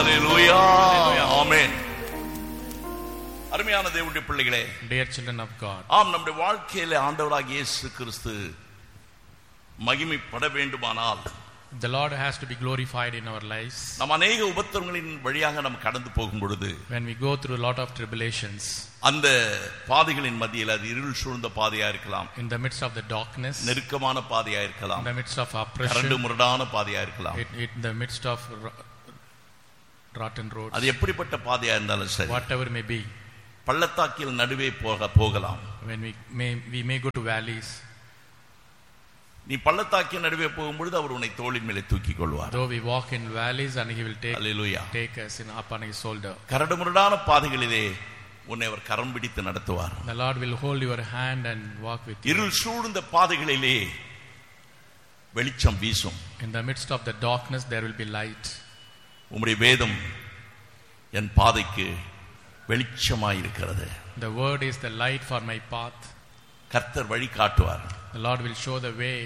ஹalleluya ஆமென் அருமையான தேவனுடைய பிள்ளைகளே Dear children of God, ஆம் நம்முடைய வாழ்க்கையில ஆண்டவராகிய இயேசு கிறிஸ்து மகிமைப்பட வேண்டுமானால் the Lord has to be glorified in our lives. நம் அநேக உபத்திரங்களின் வழியாக நாம் கடந்து போகும் பொழுது When we go through a lot of tribulations, அந்த பாதைகளின் மத்தியில் அது இருள் சூழ்ந்த பாதையா இருக்கலாம் in the midst of the darkness, நெருக்கமான பாதையா in இருக்கலாம் the midst of கரண்டு oppression, முரடான பாதையா இருக்கலாம் in, in the midst of ro- rotten roads, அது எப்படிப்பட்ட பாதையா இருந்தாலும் சரி whatever may be, பள்ளத்தாக்கில் நடுவே போக போகலாம் when we may, we may go to valleys, நீ பள்ளத்தாக்கின் நடுவே போகும்பொழுது அவர் உன்னை தோளின் மேலே தூக்கிக் கொள்வார் though we walk in valleys and he will take, hallelujah take us in, upon his shoulder. கரடுமுரடான பாதைகளிலே உன்னை அவர் கரம் பிடித்து நடத்துவார் The Lord will hold your hand and walk with you. இருள் சூழ்ந்த பாதைகளிலே வெளிச்சம் வீசும் In the midst of the darkness, there will be light. உம்முடைய வேதம் என் பாதைக்கு வெளிச்சமாய் இருக்கிறது The word is the light for my path. கர்த்தர் வழி காட்டுவார் The Lord will show the way.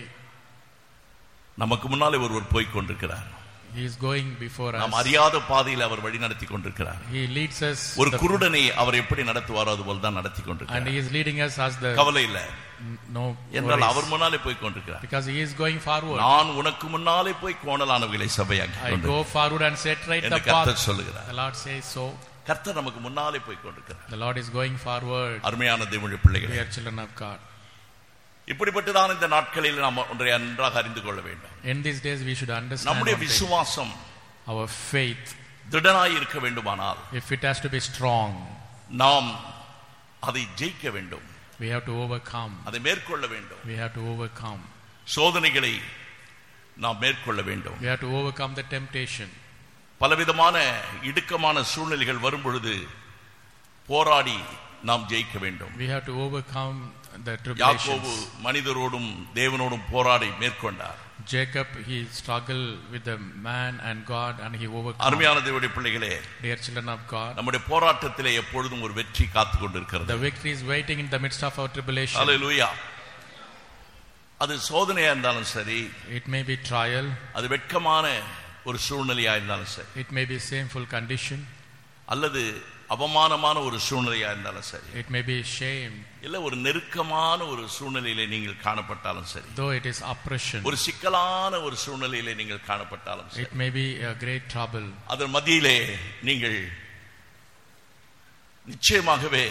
நமக்கு முன்னாலே ஒருவர் போய் கொண்டிருக்கிறார் He is going before நாம் us. அறியாத பாதையில் அவர் வழி நடத்தி கொண்டிருக்கிறார் He leads us ஒரு the- குருடனை அவர் எப்படி நடத்துவாரோ அது போல தான் நடத்தி and கொண்டிருக்கிறார் he is leading us as the கவலை இல்ல no என்றால் worries. அவர் முன்னாலே போய் கொண்டிருக்கிறார் because he is going forward. நான் உனக்கு முன்னாலே போய் கோணலானவைகளை சபையாக்கி I கொண்டு go forward and set right the என்று path. கர்த்தர் சொல்லுகிறார் The Lord says so. கர்த்தர் நமக்கு முன்னாலே போய் கொண்டிருக்கிறார் The Lord is going forward. அருமையான தேவனுடைய பிள்ளைகளே Dear children of God. இப்படிப்பட்டதான் இந்த நாட்களில் நாம் ஒன்றை நன்றாக அறிந்து கொள்ள வேண்டும் In these days we should understand நம்முடைய one thing. விசுவாசம் our faith. திடனாய் இருக்க வேண்டுமானால் If it has to be strong, நாம் அதை ஜெயிக்க வேண்டும் we have to overcome. அதை மேற்கொள்ள வேண்டும் We have to overcome. சோதனைகளை நாம் மேற்கொள்ள வேண்டும் We have to overcome the temptation. பலவிதமான இடுக்கமான சூழ்நிலைகள் வரும் பொழுது போராடி நாம் ஜெயிக்க வேண்டும் We have to overcome the யாக்கோபு tribulations. மனிதரோடும் தேவனோடும் போராடி மேற்கொண்டார் Jacob, he struggled with the man and God and he overcome. அருமையான தேவனுடைய பிள்ளைகளே Dear children of God, நம்முடைய போராட்டத்திலே எப்பொழுதும் ஒரு வெற்றி காத்து கொண்டிருக்கிறது the victory is waiting in the midst of our tribulation. அல்லேலூயா அது சோதனையா இருந்தாலும் சரி It may be trial, அது வெட்கமான ஒரு சூழ்நிலையா இருந்தாலும் சரி it may be shameful condition, அல்லது அவமானமான ஒரு சூழ்நிலையா இருந்தாலும் சரி it may be shame, இல்ல ஒரு நெருக்கமான ஒரு சூழ்நிலையிலே நீங்கள் காணப்பட்டாலும் சரி though it is oppression. ஒரு சிக்கலான ஒரு சூழ்நிலையிலே நீங்கள் காணப்பட்டாலும் சரி It may be a great trouble. அதன் மத்தியிலே நீங்கள் நிச்சயமாகவே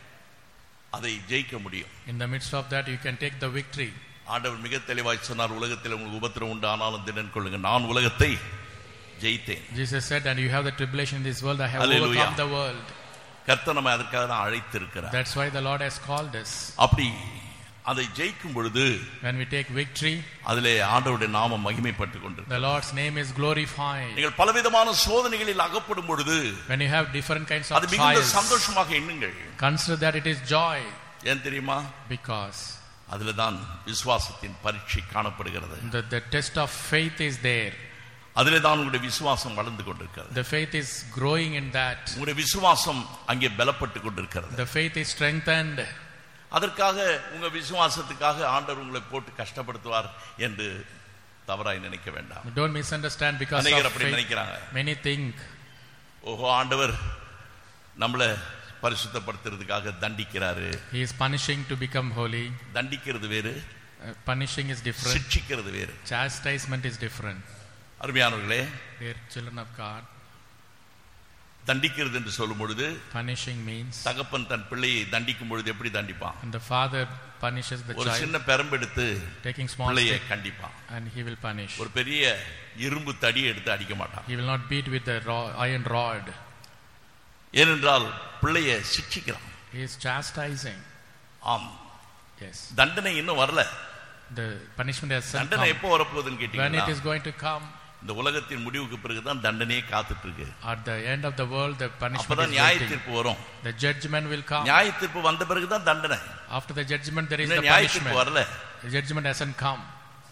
அதை ஜெயிக்க முடியும் In the midst of that, you can take the victory. ஆண்டவர் மிக தெளிவாய் சொன்னார் உலகத்தில் உங்களுக்கு உபத்திரம் உண்டு ஆனாலும் திடன் கொள்ளுங்க நான் உலகத்தை ஜெயித்தேன் Jesus said, And you have the tribulation in this world, I have Hallelujah. overcome the world. கர்த்தர் நம்ம அதற்காக தான் அழைத்திருக்கிறார் That's why the Lord has called us. அப்படி அதை ஜெயிக்கும் பொழுது When we take victory, அதிலே ஆண்டவருடைய நாமம் மகிமைப்பட்டு கொண்டிருக்கிறது the Lord's name is glorified. நீங்கள் பலவிதமான சோதனைகளில் அகப்படும் பொழுது When you have different kinds of அது மிகுந்த trials, சந்தோஷமாக எண்ணுங்கள் consider that it is joy ஏன் தெரியுமா because அதுல தான் விசுவாசத்தின் பரீட்சை காணப்படுகிறது the, the test of faith is there. அதிலே தான் உங்களுடைய விசுவாசம் வளர்ந்து கொண்டிருக்கிறது The faith is growing in that. உங்களுடைய விசுவாசம் அங்கே பலப்பட்டு கொண்டிருக்கிறது The faith is strengthened. அதற்காக உங்க விசுவாசத்துக்காக ஆண்டவர் உங்களை போட்டு கஷ்டப்படுத்துவார் என்று தவறாய் நினைக்க வேண்டாம் Don't misunderstand because அநேகர் of அப்படி faith. நினைக்கிறாங்க Many think ஓஹோ ஆண்டவர் நம்மள பரிசுத்தப்படுத்துறதுக்காக தண்டிக்கிறாரு He is punishing to become holy. தண்டிக்கிறது வேறு Uh, punishing is different. சிட்சிக்கிறது வேறு Chastisement is different. அருமையானவர்களே Dear children of God, தண்டிக்கிறது என்று சொல்லும் பொழுது punishing means தகப்பன் தன் பிள்ளையை தண்டிக்கும் பொழுது எப்படி தண்டிப்பான் and the father punishes the ஒரு child, சின்ன பெரம்பெடுத்து taking small பிள்ளையை stick கண்டிப்பான் and he will punish. ஒரு பெரிய இரும்பு தடி எடுத்து அடிக்க மாட்டான் He will not beat with the raw- iron rod. ஏனென்றால் பிள்ளையை சிட்சிக்கிறான் He is chastising. ஆம் Yes. தண்டனை இன்னும் வரல The punishment has not தண்டனை come. எப்போ வரப்போகுதுன்னு When it கேட்டீங்கன்னா is going to come, இந்த உலகத்தின் முடிவுக்கு பிறகுதான் தண்டனையே காத்துட்டு இருக்கு at the end of the world, the punishment அப்பதான் is நியாய waiting. தீர்ப்பு வரும் The judgment will come. நியாய தீர்ப்பு வந்த பிறகுதான் தண்டனை After the judgment, there is the இன்னும் நியாய தீர்ப்பு punishment. வரல The judgment hasn't come.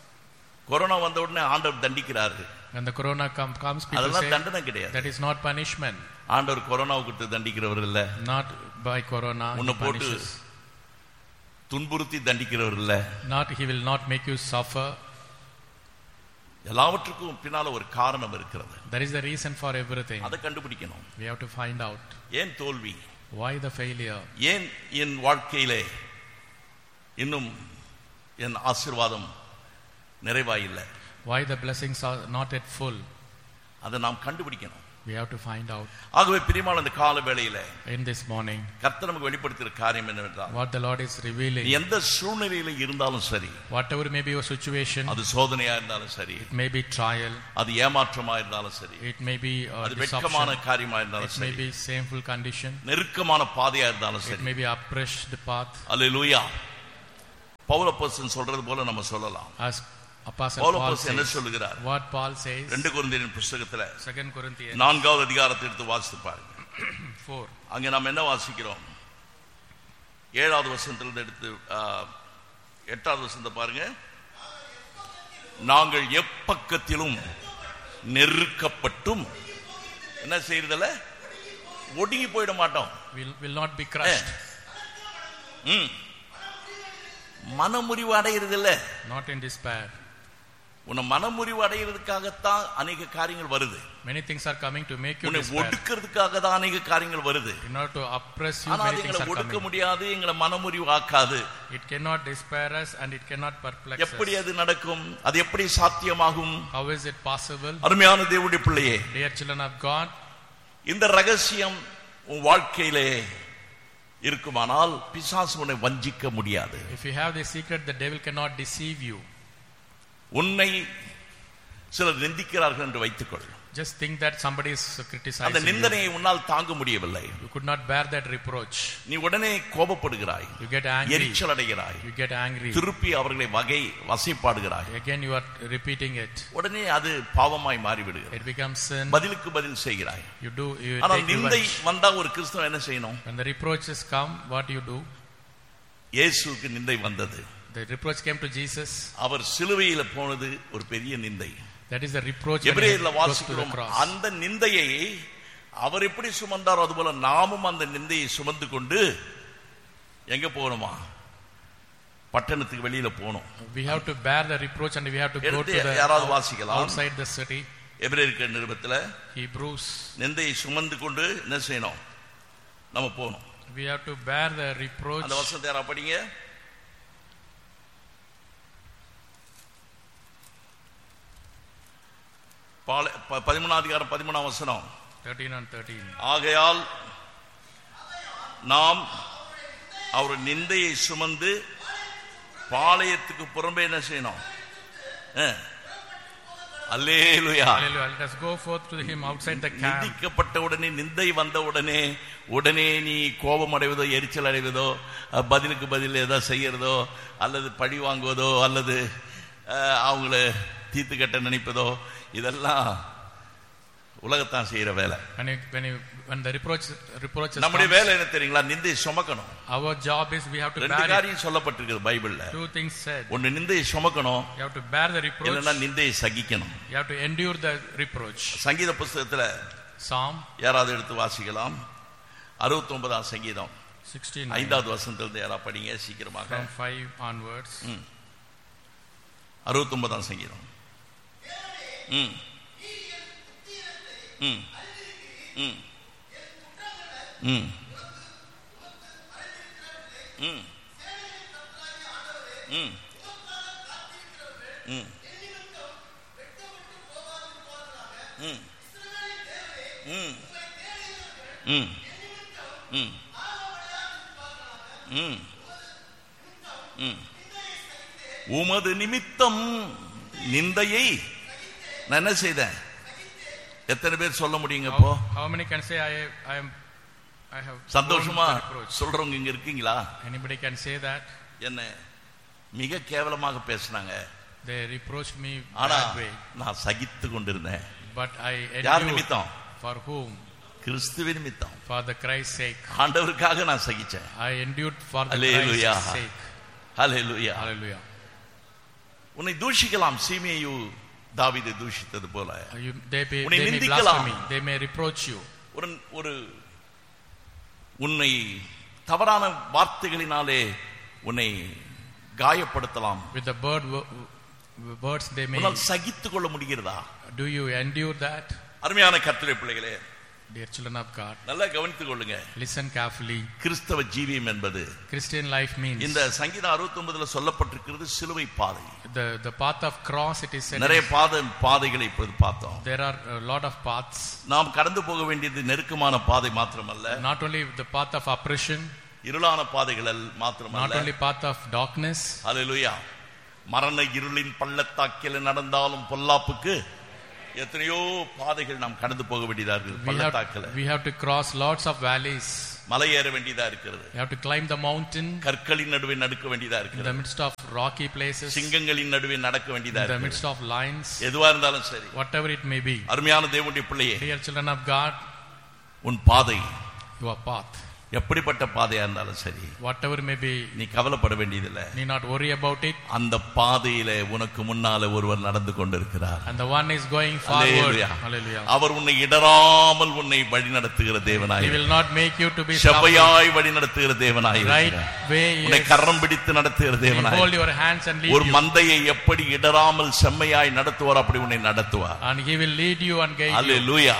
Corona வந்த உடனே ஆண்டவர் தண்டிக்கிறாரு When the corona come, comes, people அதெல்லாம் say தண்டனை கிடையாது that is not punishment. ஆண்டவர் கொரோனாவை கொடுத்து தண்டிக்கிறவர் இல்ல Not by corona, he உன்னை போட்டு punishes. துன்புறுத்தி தண்டிக்கிறவர் இல்ல Not, he will not make you suffer. எல்லாவற்றுக்கும் பின்னால ஒரு காரணம் இருக்கிறது There is a reason for everything. அதை கண்டுபிடிக்கணும் We have to find out ஏன் தோல்வி why the failure. ஏன் என் வாழ்க்கையிலே இன்னும் என் ஆசீர்வாதம் நிறைவாயில்லை Why the blessings are not yet full. அதை நாம் கண்டுபிடிக்கணும் We have to find out ஆகவே பிரியமான இந்த கால வேளையில in this morning கர்த்தர் நமக்கு வெளிப்படுத்துகிற காரியம் என்னவென்றால் what the Lord is நீ revealing. எந்த சூழ்நிலையில இருந்தாலும் சரி Whatever may be your situation, அது சோதனையா இருந்தாலும் சரி it may be trial, அது ஏமாற்றமா இருந்தாலும் சரி it may be a அது வெட்கமான deception, காரியமா இருந்தாலும் it may சரி be shameful condition, நெருக்கமான பாதையா இருந்தாலும் it சரி may be oppressed path. அல்லேலூயா பவுல பர்சன் சொல்றது போல நம்ம சொல்லலாம் As Apostle பவுல Paul பர்சன் என்ன says, சொல்லுகிறார் what Paul says, ரெண்டு குருந்தியரின் புஸ்தகத்துல Second Corinthians நான்காவது அதிகாரத்தை எடுத்து வாசித்து பாருங்க 4. அங்க நாம் என்ன வாசிக்கிறோம் ஏழாவது வசனத்திலிருந்து எடுத்து ஆ, எட்டாவது வசனத்தை பாருங்க நாங்கள் எப்பக்கத்திலும் நெருக்கப்பட்டும் என்ன செய்யறதில்ல ஒடுங்கி போயிட மாட்டோம் Will, will not be crushed, ம். மனமுறிவு அடைகிறது இல்ல not in despair. உன்னை மனமுறிவு அடைகிறதுக்காகத்தான் அநேக காரியங்கள் வருது Many things are coming to make you உன்னை despair. ஒடுக்கிறதுக்காக தான் அநேக காரியங்கள் வருது In order to oppress you, ஆனா many அது things எங்களை are ஒடுக்க coming. முடியாது எங்களை மனமுறிவு ஆக்காது It cannot despair us and it cannot perplex எப்படி us. அது நடக்கும் அது எப்படி சாத்தியமாகும் How is it possible? அருமையான தேவனுடைய பிள்ளையே Dear children of God, இந்த ரகசியம் உன் வாழ்க்கையிலே இருக்குமானால் பிசாசு உன்னை வஞ்சிக்க முடியாது if you have this secret, the devil cannot deceive you. உன்னை சிலர் நிந்திக்கிறார்கள் என்று வைத்துக்கொள் Just think that somebody is அந்த criticizing you. நிந்தனையை உன்னால் தாங்க முடியவில்லை You could not bear that reproach. நீ உடனே கோபப்படுகிறாய் You get angry. எரிச்சல் அடைகிறாய் You get angry. திருப்பி அவர்களை வகை வசைப்பாடுகிறாய் Again, you are repeating it. உடனே அது பாவமாய் மாறிவிடுகிறது It becomes sin. பதிலுக்கு பதில் செய்கிறாய் You do. You ஆனால் take நிந்தை revenge. வந்தா ஒரு கிறிஸ்தவன் என்ன செய்யணும் When the reproaches come, what you do? இயேசுவுக்கு நிந்தை வந்தது The reproach came to Jesus. அவர் சிலுவையில போனது ஒரு பெரிய நிந்தை That is the reproach when he எபிரேயர்ல goes to the வாசிக்கிறோம் cross. அந்த நிந்தையை அவர் எப்படி சுமந்தாரோ அதுபோல நாமும் அந்த நிந்தையை சுமந்து கொண்டு எங்க போகணுமா பட்டணத்துக்கு வெளியில போகணும் We have to bear the reproach and we have to go எடுத்து to the யாராவது out- வாசிக்கலாம். outside the city. எபிரேயர்க்க நிருபத்துல Hebrews. நிந்தையை சுமந்து கொண்டு என்ன செய்யணும் நம்ம போகணும் We have to bear the reproach. அந்த வசனத்தை யாரா படிங்க பால- ப- பதிமூணாம் அதிகாரம் பதிமூணாம் வசனம் 13 and 13. ஆகையால் நாம் அவர் நிந்தையை சுமந்து பாளையத்துக்கு புறம்பே என்ன செய்யணும் அஹ். அல்லேலூயா Hallelujah. Let us go forth to him outside the camp. நிந்திக்கப்பட்ட உடனே நிந்தை வந்த உடனே உடனே நீ கோபம் அடைவதோ எரிச்சல் அடைவதோ அஹ், பதிலுக்கு பதில் ஏதோ செய்யறதோ அல்லது பழி வாங்குவதோ அல்லது அஹ், அவங்கள தீர்த்து கட்ட நினைப்பதோ இதெல்லாம் உலகத்தான் செய்யற வேலை When, you, when, you, when the reproach, reproaches நம்முடைய comes, வேலை என்ன தெரியுங்களா நிந்தையை சுமக்கணும் our job is we have to ரெண்டு bear it. காரியம் சொல்லப்பட்டிருக்குது பைபிள்ல Two things said. ஒன்னு நிந்தையை சுமக்கணும் You have to bear the reproach. இல்லைன்னா நிந்தையை சகிக்கணும் You have to endure the reproach. சங்கீத புஸ்தகத்துல Psalm யாராவது எடுத்து வாசிக்கலாம் அறுபத்தி ஒன்பதாம் சங்கீதம் 69 ஐந்தாவது வசனத்திலிருந்து யாரா படிங்க சீக்கிரமாக from 5 onwards. அறுபத்தி ஒன்பதாம் சங்கீதம் ம் ம் ம் ம் ம் ம் ம் ம் ம் ம் ம் ம் ம் உமது நிமித்தம் நிந்தையை நான் என்ன செய்தேன் எத்தனை பேர் சொல்ல முடியுங்க இப்போ How, how many can say I, I am I have சந்தோஷமா borne the reproach? சொல்றவங்க இங்க இருக்கீங்களா Anybody can say that? என்ன மிக கேவலமாக பேசினாங்க They reproached me ஆனா bad way, நான் சகித்து கொண்டிருந்தேன் but I யார் endured நிமித்தம் for whom? கிறிஸ்துவின் நிமித்தம் For the Christ's sake. ஆண்டவருக்காக நான் சகிச்சேன் I endured for the Hallelujah. Christ's sake. Hallelujah Hallelujah. உன்னை தூஷிக்கலாம் சீமையு தாவீதை தூஷித்தது போல You, they, may, உன்னை they may நிந்திக்கலாம். blaspheme. They may reproach you. ஒரு ஒரு உன்னை தவறான வார்த்தைகளினாலே உன்னை காயப்படுத்தலாம் With the bird, wo- words they may. உன்னால் சகித்துக் கொள்ள முடிகிறதா Do you endure that? அருமையான கர்த்தரை பிள்ளைகளே Dear children of God, நல்லா கவனித்துக் கொள்ளுங்க listen carefully. கிறிஸ்தவ ஜீவியம் என்பது Christian life means இந்த சங்கீதம் 69 சொல்லப்பட்டிருக்கிறது சிலுவை பாதை the, the path of cross, it is said. நிறைய பாதை பாதைகளை இப்போது பார்த்தோம் There are a lot of paths, நாம் கடந்து போக வேண்டியது நெருக்கமான பாதை மாத்திரமல்ல not only the path of oppression, இருளான பாதைகள் not மாத்திரமல்ல only path of darkness, ஹalleluya மரண இருளின் பள்ளத்தாக்கில் நடந்தாலும் பொல்லாப்புக்கு எத்தனையோ பாதைகள் நாம் கடந்து போக வேண்டியதா இருக்கு we have, பள்ளத்தாக்கில் we have to cross lots of valleys. மலை ஏற வேண்டியதா இருக்கிறது We have to climb the mountain கற்களின் நடுவே நடக்க வேண்டியதா in இருக்கிறது the midst of rocky places, in சிங்கங்களின் நடுவே நடக்க வேண்டியதா the இருக்கு midst of lions, எதுவா இருந்தாலும் சரி whatever it may be. அருமையான தேவனுடைய பிள்ளையே Dear children of God, உன் பாதை your path, எப்படிப்பட்ட பாதையா இருந்தாலும் சரி whatever may be, நீ கவலைப்பட வேண்டியதில்லை need not worry about it. அந்த பாதையில உனக்கு முன்னால ஒருவர் நடந்து கொண்டிருக்கிறார் And the one is going forward. Hallelujah. Hallelujah. அவர் உன்னை இடராமல் உன்னை வழி நடத்துகிற He தேவனாய் will not make you to be செவ்வையாய் வழி நடத்துகிற தேவனாய் right இருக்கிறார். way. உன்னை Yes. கரம் பிடித்து நடத்துகிற He தேவனாய் hold your hands and lead ஒரு you. மந்தையை எப்படி இடராமல் செம்மையாய் நடத்துவார் அப்படி உன்னை நடத்துவார் And he will lead you and guide you. அல்லேலூயா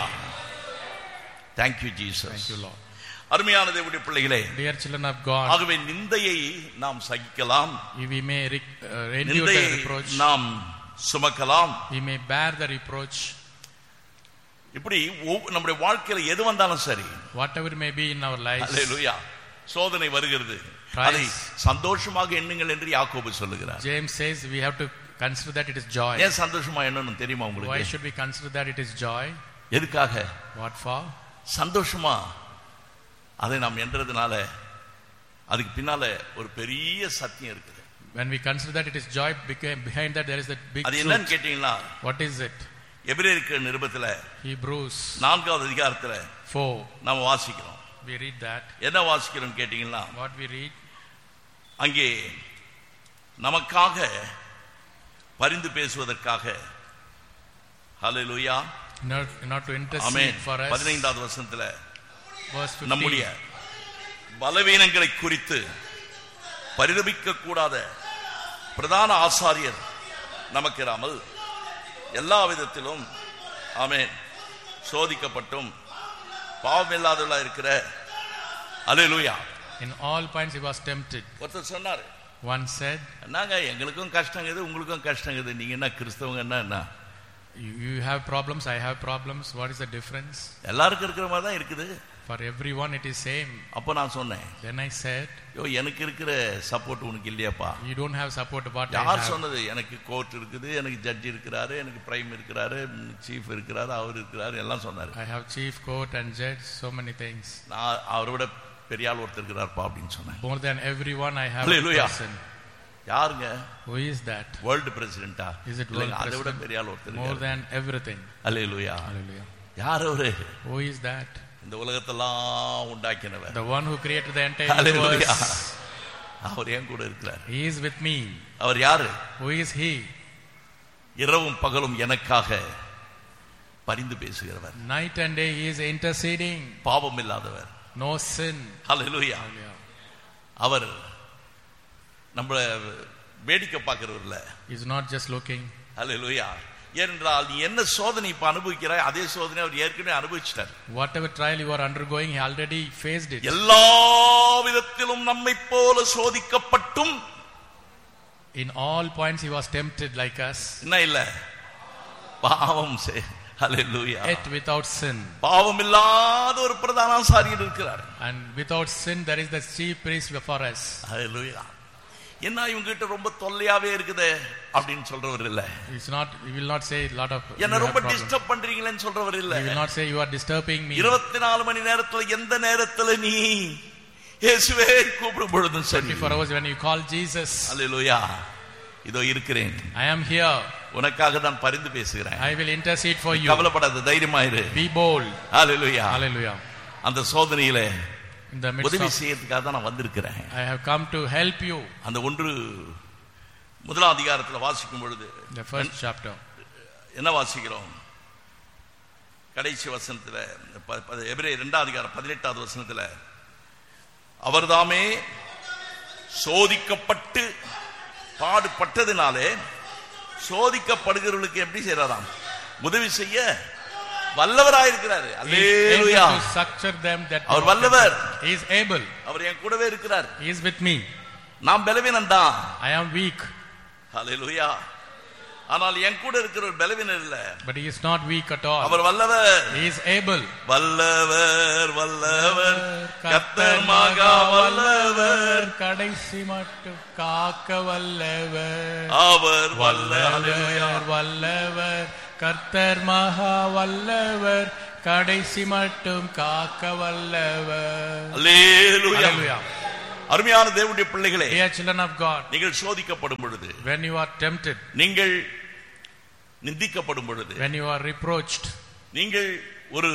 thank you Thank Jesus you, Lord. அருமையான தேவனுடைய பிள்ளைகளே Dear children of God, ஆகவே நிந்தையை நாம் சகிக்கலாம் we may re- uh, endure the நிந்தையை reproach. நாம் சுமக்கலாம் We may bear the reproach. இப்படி ஒவ்வொ- நம்முடைய வாழ்க்கையில எது வந்தாலும் சரி Whatever may be in our lives. அல்லேலூயா சோதனை வருகிறது Trials. அதை சந்தோஷமாக எண்ணுங்கள் என்று யாக்கோபு சொல்லுகிறார் James says we have to consider that it is joy. ஏன் சந்தோஷமா எண்ணணும் தெரியுமா Why உங்களுக்கு should we consider that it is joy? எதுக்காக What for? சந்தோஷமா அதை நாம் என்றதுனால அதுக்கு பின்னால ஒரு பெரிய சத்தியம் இருக்குது When we consider that it is joy, beca- behind that there is that big அது truth. என்னன்னு கேட்டீங்கன்னா What is it? எபிரேயருக்கு நிருபத்துல Hebrews நான்காவது அதிகாரத்துல 4. நாம வாசிக்கிறோம் We read that. என்ன வாசிக்கிறோம் கேட்டீங்கன்னா What we read? அங்கே நமக்காக பரிந்து பேசுவதற்காக ஹalleluya Not, not to intercede amen for us. பதினைந்தாவது வசனத்துல Verse 15. நம்முடைய பலவீனங்களை குறித்து பரிதபிக்க கூடாத பிரதான ஆசாரியர் நமக்கு இராமல் எல்லா விதத்திலும் ஆமென் சோதிக்கப்பட்டும் பாவமில்லாதவர்களா இருக்கிற அல்லேலூயா In all points he was tempted. ஒருத்தர் சொன்னாரு One said, என்னங்க எங்களுக்கும் கஷ்டங்குது உங்களுக்கும் கஷ்டங்குது நீங்க என்ன கிறிஸ்தவங்க என்ன என்ன You you have problems, I have problems. What is the difference? எல்லாருக்கும் இருக்கிற மாதிரி தான் இருக்குது For everyone it is same. அப்போ நான் சொன்னேன் Then I said, ஐயோ எனக்கு இருக்கிற சப்போர்ட் உனக்கு இல்லையாப்பா You don't have support what I யார் have. சொன்னது எனக்கு கோர்ட் இருக்குது எனக்கு ஜட்ஜ் இருக்கிறாரு எனக்கு பிரைம் இருக்கிறாரு சீஃப் இருக்கிறாரு அவர் இருக்கிறாரு எல்லாம் சொன்னாரு I have chief court and judge, so many things. நான் அவரை விட பெரிய ஆள் ஒருத்தர் இருக்கிறாருப்பா அப்படின்னு சொன்னேன் More than everyone I have a Hallelujah. person. யாருங்க Who is that? வேர்ல்டு பிரசிடென்டா Is it world அதை விட president? பெரிய ஆள் ஒருத்தர் More இருக்காரு. than everything. அல்லேலூயா Hallelujah. யார் அவரு Who is that? இந்த உலகத்தெல்லாம் உண்டாக்கினவர் The one who created the entire Hallelujah. universe. அவர் ஏன் கூட இருக்கிறார் He is with me. அவர் யாரு Who is he? இரவும் பகலும் எனக்காக பரிந்து பேசுகிறவர் Night and day he is interceding. பாவம் இல்லாதவர் No sin. ஹalleluya Hallelujah. அவர் நம்மள வேடிக்கை பார்க்கிறவர் இல்ல He is not just looking. ஹalleluya ஏனென்றால் நீ என்ன சோதனை இப்ப அனுபவிக்கிறாய் அதே சோதனை அவர் ஏற்கனவே அனுபவிச்சிட்டார் Whatever trial you are undergoing, he already faced it. எல்லா விதத்திலும் நம்மை போல சோதிக்கப்பட்டும் In all points he was tempted like us, என்ன இல்ல பாவம் செய்- ஹalleluya yet without sin. பாவம் இல்லாத ஒரு பிரதான ஆசாரியர் இருக்கிறார் And without sin, there is the chief priest for us. ஹalleluya என்ன இவங்க கிட்ட ரொம்ப தொல்லையாவே இருக்குதே அப்படின்னு சொல்றவர் இல்ல It's not, he will not say a lot of. you என்ன have ரொம்ப problems. டிஸ்டர்ப் பண்றீங்களேன்னு சொல்றவர் இல்ல He will not say you are disturbing me. இருபத்தி நாலு மணி நேரத்துல எந்த நேரத்துல நீ இயேசுவே கூப்பிடும் பொழுதும் சரி 24 hours when you call Jesus, அல்லேலூயா இதோ இருக்கிறேன் I am here. உனக்காக தான் பரிந்து பேசுகிறேன் I will intercede for you. கவலைப்படாத தைரியமாயிரு Be bold. Hallelujah Hallelujah. அந்த சோதனையில In the midst உதவி of, செய்யறதுக்காக தான் நான் வந்திருக்கிறேன் I have come to help you. அந்த ஒன்று முதலாம் அதிகாரத்துல வாசிக்கும் பொழுது The first chapter. என்ன வாசிக்கிறோம் கடைசி வசனத்துல ப- ப- எபிரேயர் இரண்டாம் அதிகாரம் பதினெட்டாவது வசனத்துல அவர்தாமே சோதிக்கப்பட்டு பாடுபட்டதினாலே சோதிக்கப்படுகிறவர்களுக்கு எப்படி செய்யறாராம் உதவி செய்ய வல்லவராயிருக்கிறாரு He is able hallelujah to structure them that அவர் வல்லவர் He is able. அவர் என் கூடவே இருக்கிறார் He is with me. நாம் பலவீனம் தான் I am weak, அல்லேலூயா ஆனால் என் கூட இருக்கிற ஒரு பலவீனம் இல்ல but he is not weak at all. அவர் வல்லவர் He is able. வல்லவர் வல்லவர் கத்தர் மகா வல்லவர் கடைசி மட்டும் காக்க வல்லவர் அவர் வல்லவர் வல்லவர் வல்லவர் கர்த்தர் மகா வல்லவர் கடைசி மட்டும் காக்க வல்லவர் அல்லேலூயா Hallelujah. அருமையான தேவனுடைய பிள்ளைகளே Dear children of God, நீங்கள் சோதிக்கப்படும் பொழுது when you are tempted, நீங்கள் நிந்திக்கப்படும் பொழுது when you are reproached, நீங்கள் ஒரு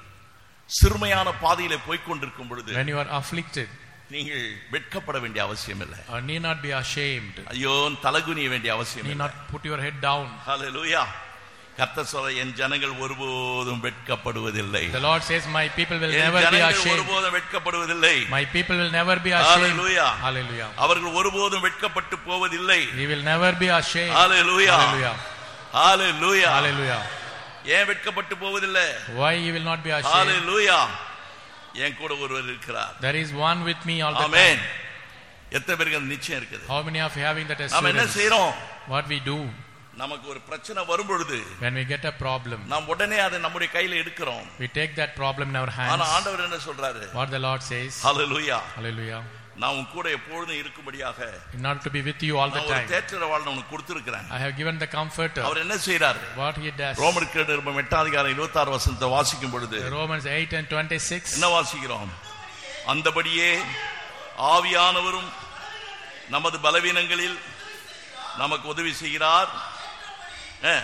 சிறுமையான பாதையில போய்க் கொண்டிருக்கும் பொழுது when you are afflicted, நீங்கள் வெட்கப்பட வேண்டிய அவசியம் இல்லை or need not be ashamed, ஐயோ தலகுனிய வேண்டிய அவசியம் need இல்லை not put your head down. ஹalleluya கர்த்தர் சொல்ற என் ஜனங்கள் ஒருபோதும் வெட்கப்படுவதில்லை The Lord says, My people will N never be ஜனங்கள் ashamed. ஒருபோதும் வெட்கப்படுவதில்லை My people will never be ashamed. Hallelujah. Hallelujah. அவர்கள் ஒருபோதும் வெட்கப்பட்டு போவதில்லை He will never be ashamed. Hallelujah Hallelujah. Hallelujah Hallelujah. ஏன் வெட்கப்பட்டு போவதில்லை Why he will not be ashamed? ஹalleluya என் கூட ஒருவர் இருக்கிறார் There is one with me all the amen time. எத்தனை பேருக்கு அந்த நிச்சயம் இருக்குது How many of you having that நாம என்ன assurance? செய்யறோம் What we do நமக்கு ஒரு பிரச்சனை வரும் பொழுது when we get a problem, நாம் உடனே அதை நம்முடைய கையில எடுக்கிறோம் we take that problem in our ஆனா hands. ஆண்டவர் என்ன சொல்றாரு What the Lord says, hallelujah Hallelujah. நான் உன் கூட எப்பொழுதும் இருக்கும்படியாக In order to be with you all the நான் ஒரு time, தேற்றர வாழ் உனக்கு கொடுத்திருக்கிறேன் I have given the comforter. அவர் என்ன செய்யறாரு What he does. ரோமருக்கு நிருபம் எட்டாம் அதிகாரம் இருபத்தி ஆறு வசனத்தை வாசிக்கும் பொழுது Romans 8 and 26. என்ன வாசிக்கிறோம் அந்தபடியே ஆவியானவரும் நமது பலவீனங்களில் நமக்கு உதவி செய்கிறார் அஹ்.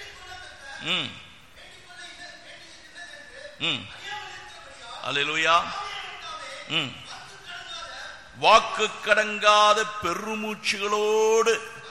ம். ம். அல்லேலூயா ம். வாக்கு கடங்காத பெருமூச்சுகளோடு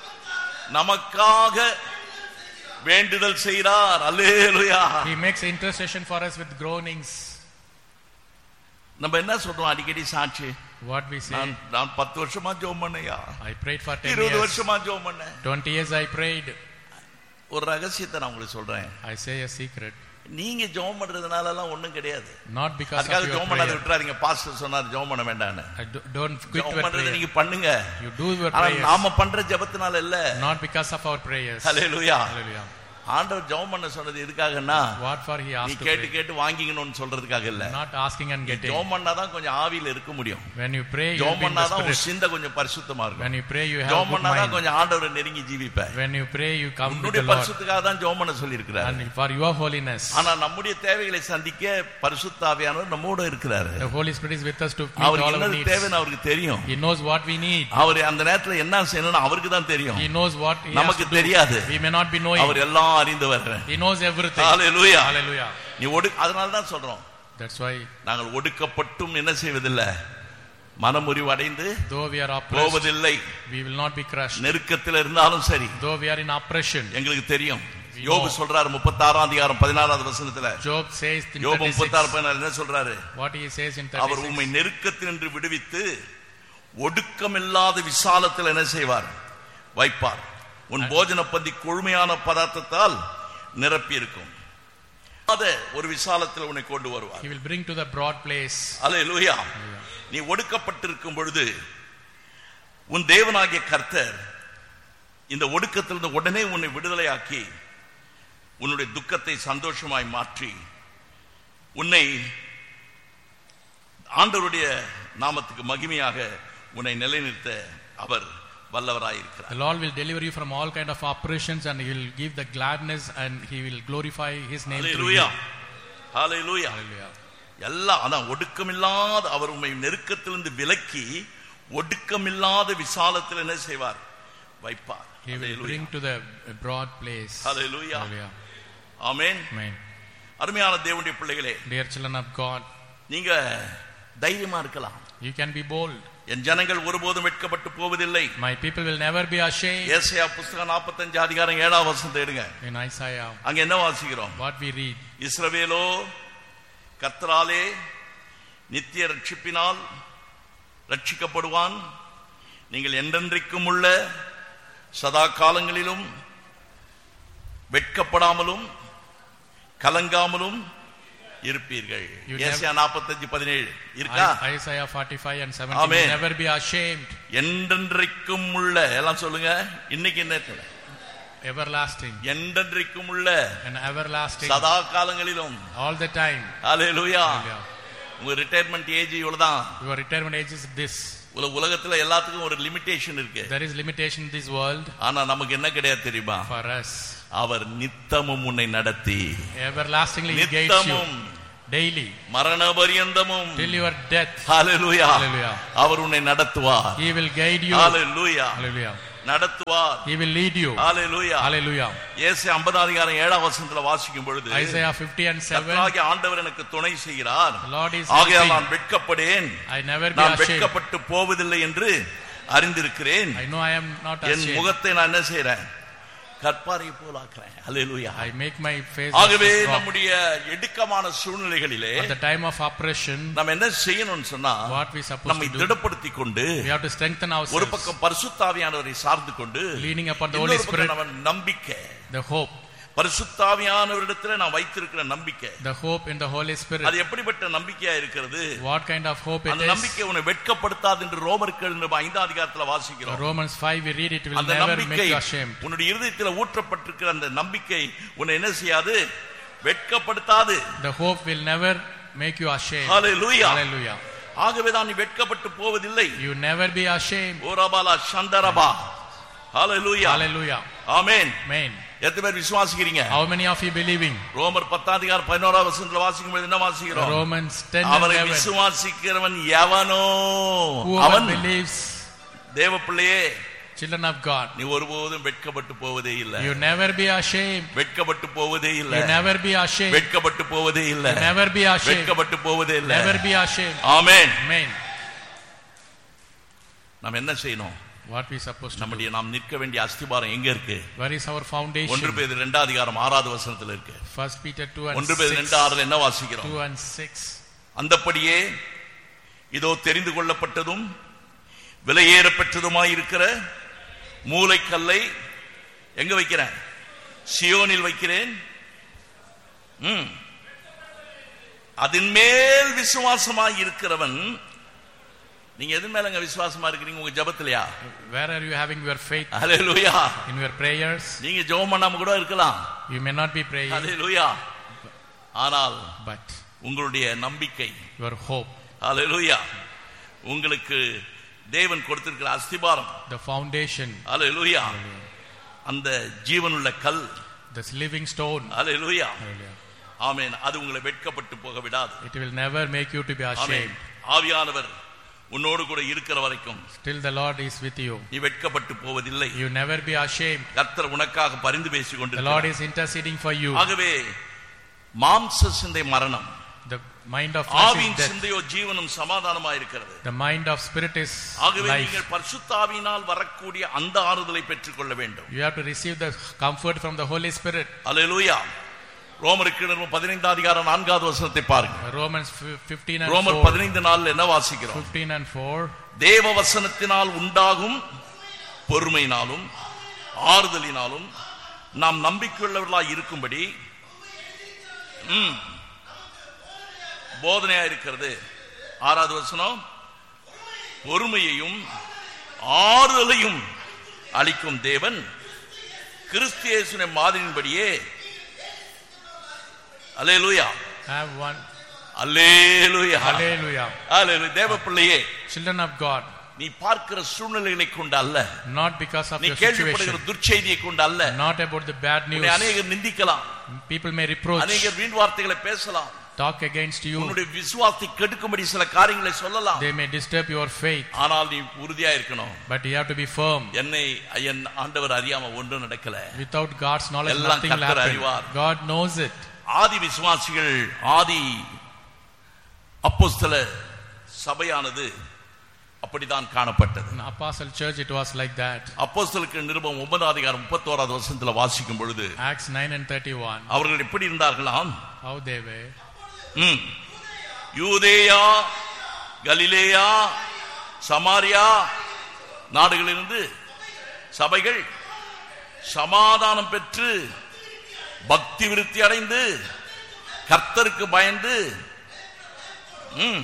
நமக்காக வேண்டுதல் செய்கிறார் அல்லேலூயா He makes intercession for us with groanings. நம்ம என்ன சொல்றோம் அடிக்கடி சாட்சி What we say, நான் நான் பத்து வருஷமா ஜோம் பண்ணையா I prayed for 10 இருபது years. வருஷமா ஜோம் பண்ணேன் 20 years I prayed. ஒரு ரகசியத்தை நான் உங்களுக்கு சொல்றேன் I say a secret. நீங்க ஜோம் பண்றதுனால எல்லாம் ஒண்ணும் கிடையாது Not because of அதுக்காக your ஜோம் பண்ணாத prayer. விட்டுறாதீங்க பாஸ்டர் சொன்னார் ஜோம் பண்ண வேண்டாம்னு I do, don't quit ஜோம் your பண்றதை prayer. நீங்க பண்ணுங்க You do your ஆனா prayers. நாம பண்ற ஜெபத்தினால இல்ல Not because of our prayers. Hallelujah Hallelujah. ஆண்டவர் ஜெபம் பண்ண சொன்னது எதுக்காகன்னா What for he நீ asked to கேட்டு pray. கேட்டு வாங்கிக்கணும்னு சொல்றதுக்காக இல்ல Not asking and getting. ஜெபம் பண்ணாதான் கொஞ்சம் ஆவியில இருக்க முடியும் When you pray, you ஜெபம் will be in the பண்ணாதான் உன் spirit. சிந்தை கொஞ்சம் பரிசுத்தமா இருக்கும் When you pray, you have ஜெபம் good பண்ணாதான் mind. கொஞ்சம் ஆண்டவரை நெருங்கி ஜீவிப்ப When you pray, you come with உன்னுடைய the Lord. பரிசுத்துக்காக தான் ஜெபம் பண்ண சொல்லி And for your holiness. ஆனா நம்முடைய தேவைகளை சந்திக்க பரிசுத்தாவியானவர் நம்மோட இருக்கிறாரு The Holy Spirit is with us to meet அவருக்கு all our என்னது needs. தேவைன்னு அவருக்கு தெரியும் He knows what we need. அவர் அந்த நேரத்துல என்ன செய்யணும்னு அவருக்கு தான் தெரியும் He knows what he has நமக்கு to do. தெரியாது We may not be knowing. அவர் எல்லாம் அறிந்தவர் He knows everything. Hallelujah Hallelujah. நீ ஒடு அதனால தான் சொல்றோம் That's why, நாங்கள் ஒடுக்கப்பட்டும் என்ன செய்வதில்லை மனமுறிவு அடைந்து though we are oppressed, போவதில்லை we will not be crushed. நெருக்கத்தில் இருந்தாலும் சரி Though we are in oppression, எங்களுக்கு தெரியும் We யோபு know. சொல்றாரு முப்பத்தாறாம் அதிகாரம் பதினாறாவது வசனத்துல Job says in யோபு 36, முப்பத்தாறு பதினாறு என்ன சொல்றாரு what he says in அவர் 36, உம்மை நெருக்கத்தினின்று விடுவித்து ஒடுக்கமில்லாத விசாலத்தில் என்ன செய்வார் வைப்பார் உன் போஜன பந்தி கொழுமையான பதார்த்தத்தால் நிரப்பி இருக்கும் அத ஒரு விசாலத்தில் உன்னை கொண்டு வருவார் he will bring to the broad place. அல்லேலூயா நீ ஒடுக்கப்பட்டிருக்கும் பொழுது உன் தேவனாகிய கர்த்தர் இந்த ஒடுக்கத்திலிருந்து உடனே உன்னை விடுதலையாக்கி உன்னுடைய துக்கத்தை சந்தோஷமாய் மாற்றி உன்னை ஆண்டவருடைய நாமத்துக்கு மகிமையாக உன்னை நிலைநிறுத்த அவர் வல்லவராயிருக்கிறார் The Lord will deliver you from all kind of oppressions and he will give the gladness and he will glorify his name through you. Hallelujah hallelujah Hallelujah. எல்லாம் அதான் ஒடுக்கமில்லாத அவர் உண்மை நெருக்கத்திலிருந்து விலக்கி ஒடுக்கமில்லாத விசாலத்தில் என்ன செய்வார் வைப்பார் He will Hallelujah. bring to the broad place. Hallelujah. Hallelujah. Amen Amen. அருமையான தேவனுடைய பிள்ளைகளே Dear children of God, நீங்க தைரியமா இருக்கலாம் you can be bold. என் ஜனங்கள் ஒருபோதும் வெட்கப்பட்டு போவதில்லை My people will never be ashamed. ஏசாயா புஸ்தகம் 45 அதிகாரம் ஏழாம் வசனத்தை எடுங்க In Isaiah, அங்க என்ன வாசிக்கிறோம் what we read, இஸ்ரவேலோ கர்த்தராலே நித்திய ரட்சிப்பினால் ரட்சிக்கப்படுவான் நீங்கள் என்றென்றைக்கும் உள்ள சதா காலங்களிலும் வெட்கப்படாமலும் கலங்காமலும் இருப்பீர்கள் You ஏசியா நாற்பத்தஞ்சு பதினேழு இருக்கா I- Isaiah 45 and 17. Amen. Will never be ashamed. என்றென்றைக்கும் உள்ள எல்லாம் சொல்லுங்க இன்னைக்கு என்ன Everlasting. என்றென்றைக்கும் உள்ள And everlasting. சதா காலங்களிலும் All the time. ஹalleluya Hallelujah. உங்க ரிட்டையர்மெண்ட் ஏஜ் இவ்வளவுதான் Your retirement age is this. உல- உலகத்துல எல்லாத்துக்கும் ஒரு லிமிட்டேஷன் இருக்கு There is limitation in this world ஆனா நமக்கு என்ன கிடையாது தெரியுமா for us. அவர் நித்தமும் உன்னை நடத்தி Everlastingly He guides you. நித்தமும் Daily. மரண பரியந்தமும் Till your death. Hallelujah Hallelujah. அவர் உன்னை நடத்துவார் He will guide you. Hallelujah Hallelujah. நடத்துவார் He will lead you. Hallelujah Hallelujah. இயேசு 50 அதிகாரம் 7 வசனத்துல வாசிக்கும் பொழுது Isaiah 50 and 7. கர்த்தராகிய ஆண்டவர் எனக்கு துணை செய்கிறார் The Lord is ஆகையால் helping. நான் வெட்கப்படேன் I never be நான் ashamed. வெட்கப்பட்டு போவதில்லை என்று அறிந்திருக்கிறேன் I know I am not N ashamed. முகத்தை நான் என்ன செய்றேன் கற்பாரை போலாக்குறேன் ஹalleluya I make my face ஆகவே as a rock. நம்முடைய இடுக்கமான சூழ்நிலைகளிலே At the time of oppression, நம்ம என்ன செய்யணும்னு சொன்னா what we supposed நம்மை to do? திடப்படுத்திக் கொண்டு We have to strengthen ஒரு ourselves, பக்கம் பரிசுத்தாவியானவரை சார்ந்து கொண்டு leaning upon the Holy இன்னொரு Spirit, பக்கம் நம்ம நம்பிக்கை the hope, பரிசுத்தாவியானவரிடத்துல நான் வைத்திருக்கிற நம்பிக்கை the hope in the Holy அது Spirit. எப்படிப்பட்ட நம்பிக்கையா இருக்கிறது What kind of hope it அந்த is? நம்பிக்கை உன்னை வெட்கப்படுத்தாது என்று ரோமர்கள் நம்ம ஐந்தாம் அதிகாரத்துல வாசிக்கிறோம் Romans 5, we read it, will அந்த never make நம்பிக்கை you ashamed. உன்னுடைய இருதயத்துல ஊற்றப்பட்டிருக்கிற அந்த நம்பிக்கை உன்னை என்ன செய்யாது வெட்கப்படுத்தாது The hope will never make you ashamed. Hallelujah Hallelujah. ஆகவே தான் நீ வெட்கப்பட்டு போவதில்லை You never be ashamed. ஓரபாலா சந்தரபா hallelujah Hallelujah. Amen Amen. எத்தனை பேர் விசுவாசிக்கிறீங்க How many of you believing? ரோமர் பத்தாம் அதிகாரம் பதினோராம் வசனத்துல வாசிக்கும் பொழுது என்ன வாசிக்கிறோம் Romans 10 and அவரை 11. விசுவாசிக்கிறவன் எவனோ Whoever அவன் believes, தேவ பிள்ளையே children of God, நீ ஒருபோதும் வெட்கப்பட்டு போவதே இல்லை you never be ashamed. வெட்கப்பட்டு போவதே இல்லை You never be ashamed. வெட்கப்பட்டு போவதே இல்லை You never be ashamed. வெட்கப்பட்டு போவதே இல்லை Never be ashamed. Amen Amen. நாம் என்ன செய்யணும் What we supposed to do? நம்முடைய நாம் நிற்க வேண்டிய அஸ்திபாரம் எங்க இருக்கு Where is our ஒன்று foundation? பேர் இரண்டாம் அதிகாரம் ஆறாவது வசனத்துல இருக்கு First Peter 2 and ஒன்று பேர் 6. ரெண்டு ஆறுல என்ன வாசிக்கிறோம் 2 and 6. அந்தப்படியே இதோ தெரிந்து கொள்ளப்பட்டதும் விலையேற பெற்றதுமாய் இருக்கிற மூளைக்கல்லை எங்க வைக்கிறேன் சியோனில் வைக்கிறேன் ம். அதன் மேல் விசுவாசமாய் இருக்கிறவன் நீங்க எது மேலங்க விசுவாசமா இருக்கிறீங்க உங்க ஜபத்திலையா Where are you having your faith? Hallelujah In your prayers? நீங்க ஜெபம் பண்ணாம கூட இருக்கலாம் You may not be praying, ஹalleluya ஆனால் but உங்களுடைய நம்பிக்கை your hope, ஹalleluya உங்களுக்கு தேவன் கொடுத்திருக்கிற அஸ்திபாரம் the foundation, ஹalleluya அந்த ஜீவனுள்ள கல் this living stone, hallelujah hallelujah, ஆமென் அது உங்களை வெட்கப்பட்டு போக விடாது it will never make you to be amen ashamed. ஆவியானவர் உன்னோடு கூட இருக்கிற வரைக்கும் Still the Lord is with you. நீ வெட்கப்பட்டு போவதில்லை You never be ashamed. கர்த்தர் உனக்காக பரிந்து பேசிக் The Lord கொண்டிருக்கிறார் is interceding for you. ஆகவே மாம்ச சிந்தை மரணம் The mind of flesh is ஆவியின் death. சிந்தையோ ஜீவனும் சமாதானமா இருக்கிறது The mind of spirit is ஆகவே life. நீங்கள் பரிசுத்தாவினால் வரக்கூடிய அந்த ஆறுதலை பெற்றுக்கொள்ள வேண்டும் You have to receive the comfort from the Holy Spirit. அல்லேலூயா ரோமருக்கு நிறுவனம் பதினைந்தாம் அதிகாரம் நான்காவது வசனத்தை பாருங்க Romans fif- 15 and ரோமர் 4. பதினைந்து நாள்ல என்ன வாசிக்கிறோம் 15 and 4. தேவ வசனத்தினால் உண்டாகும் பொறுமையினாலும் ஆறுதலினாலும் நாம் நம்பிக்கையுள்ளவர்களாய் இருக்கும்படி ம், போதனையா இருக்கிறது ஆறாவது வசனம் பொறுமையையும் ஆறுதலையும் அளிக்கும் தேவன் கிறிஸ்து இயேசுவின் மாதிரியின்படியே அல்லேலூயா Have one. Hallelujah Hallelujah. அல்லேலூயா தேவ பிள்ளையே Children of God, நீ பார்க்கிற சூழ்நிலைகளை கொண்டு அல்ல not because of நீ your கேள்விப்படுகிற situation, துர்ச்செய்தியை கொண்டு அல்ல not about the bad உன்னை news. அநேகர் நிந்திக்கலாம் People may reproach, அநேகர் வீண் வார்த்தைகளை பேசலாம் talk against you. உன்னுடைய விசுவாசத்தை கெடுக்கும்படி சில காரியங்களை சொல்லலாம் They may disturb your faith, ஆனால் நீ உறுதியா இருக்கணும் but you have to be firm. என்னை என் ஆண்டவர் அறியாம ஒன்றும் நடக்கல Without God's knowledge, எல்லாம் nothing will கர்த்தர் happen. அறிவார். God knows it. ஆதி விசுவாசிகள் ஆதி அப்போஸ்தல சபையானது அப்படித்தான் காணப்பட்டது In Apostle Church, it was like that. அப்போஸ்தலுக்கு நிருபம் ஒன்பதாம் அதிகாரம் முப்பத்தோராவது வருஷத்துல வாசிக்கும் பொழுது Acts 9 and 31. அவர்கள் எப்படி இருந்தார்களாம் How they were. ம். யூதேயா கலிலேயா சமாரியா நாடுகளிலிருந்து சபைகள் சமாதானம் பெற்று பக்தி விருத்தி அடைந்து கர்த்தருக்கு பயந்து ம்,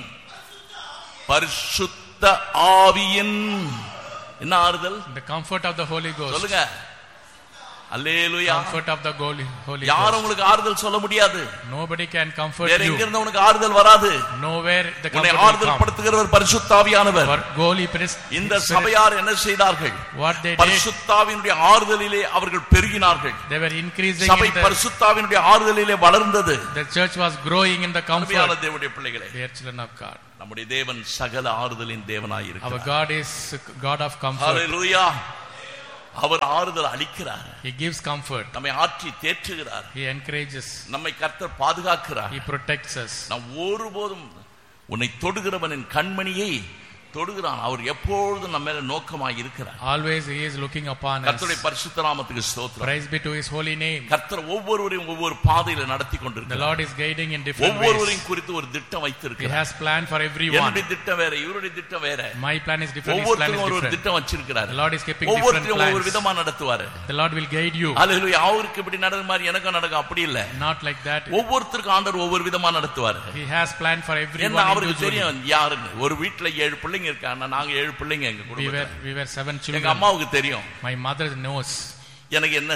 பரிசுத்த ஆவியின் என்ன ஆறுதல் The comfort of the Holy Ghost. சொல்லுங்க அல்லேலூயா Comfort of the Holy, Holy யாரும் Ghost. உங்களுக்கு ஆறுதல் சொல்ல முடியாது Nobody can comfort வேற எங்க you. இருந்து உனக்கு ஆறுதல் வராது Nowhere the உன்னை comfort will ஆறுதல் come. படுத்துகிறவர் பரிசுத்தாவியானவர் For Holy Priest, இந்த சபையார் என்ன செய்தார்கள் what they did, பரிசுத்தாவினுடைய ஆறுதலிலே அவர்கள் பெருகினார்கள் they were increasing சபை in the, பரிசுத்தாவினுடைய ஆறுதலிலே வளர்ந்தது the church was growing in the அருமையான comfort. தேவனுடைய பிள்ளைகளே Dear children of God. நம்முடைய தேவன் சகல ஆறுதலின் தேவனாய் Our இருக்கிறார் God is God of comfort. ஹalleluya அவர் ஆறுதல் அளிக்கிறார் He gives comfort. நம்மை ஆற்றி தேற்றுகிறார் He encourages. நம்மை கர்த்தர் பாதுகாக்கிறார் He protects us. நாம் ஒருபோதும் உன்னை தொடுகிறவனின் கண்மணியை தொடுகிறான் அவர் எப்பொழுதும் நம்ம மேல நோக்கமாய் இருக்கிறார் Always He is looking upon us. கர்த்தருடைய பரிசுத்த நாமத்துக்கு ஸ்தோத்திரம் Praise be to His holy name. கர்த்தர் ஒவ்வொருவரையும் ஒவ்வொரு பாதையில நடத்தி The கொண்டிருக்கிறார் Lord is guiding in different ways. ஒவ்வொருவரையும் குறித்து ஒரு திட்டம் He வைத்திருக்கிறார் has plan for everyone. என்னுடைய திட்டம் வேற இவருடைய திட்டம் வேற My plan is different. His plan is ஒவ்வொருத்தரும் ஒரு ஒரு different. திட்டம் வச்சிருக்கிறார் The Lord is keeping different ஒவ்வொருத்தரும் ஒவ்வொரு plans. விதமா நடத்துவாரு The Lord will guide you. அல்லேலூயா அவருக்கு இப்படி நடக்கிற மாதிரி எனக்கும் நடக்கும் அப்படி இல்ல Not like that. ஒவ்வொருத்தருக்கும் ஆண்டவர் ஒவ்வொரு விதமா நடத்துவாரு He has planned for everyone என்ன அவருக்கு individually. தெரியும் யாருன்னு ஒரு வீட்டுல ஏழு பிள்ளைங்க இருக்காங்க நாங்க ஏழு பிள்ளைங்க எங்க We குடும்பத்துல were, we were seven எங்க children. அம்மாவுக்கு தெரியும் My mother knows எனக்கு என்ன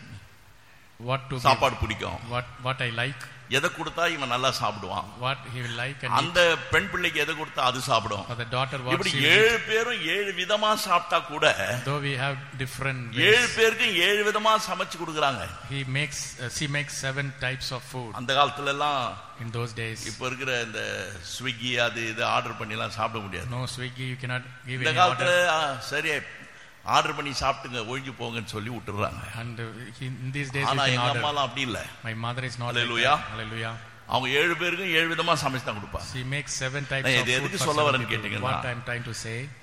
what to give, சாப்பாடு பிடிக்கும் what, what I like, எதை கொடுத்தா இவன் நல்லா சாப்பிடுவான் what he will like, and அந்த பெண் பிள்ளைக்கு எதை கொடுத்தா அது சாப்பிடும் for the daughter what இப்படி she will ஏழு பேரும் ஏழு விதமா சாப்பிட்டா கூட eat. Though we have different ஏழு ways, பேருக்கும் ஏழு விதமா சமைச்சு கொடுக்குறாங்க he makes, uh, she makes seven types of food அந்த காலத்துல எல்லாம் in those days. இப்ப இருக்கிற இந்த ஸ்விக்கி அது இது ஆர்டர் பண்ணி எல்லாம் சாப்பிட முடியாது No Swiggy, you cannot give இந்த any காலத்துல order. ஆ, சரி ஆர்டர் பண்ணி சாப்பிட்டுங்க ஒழிஞ்சு போங்கன்னு சொல்லி விட்டுறாங்க And uh, he- in these days, ஆனா you can எங்க order. அம்மாலாம் அப்படி இல்ல My mother is not like Hallelujah. that. Hallelujah. அவங்க ஏழு பேருக்கும் ஏழு விதமா சமைச்சு தான் கொடுப்பாங்க She makes seven types நான் of இது food எதுக்கு for சொல்ல seven வரேன்னு people. கேட்டீங்கன்னா, What I'm trying to say,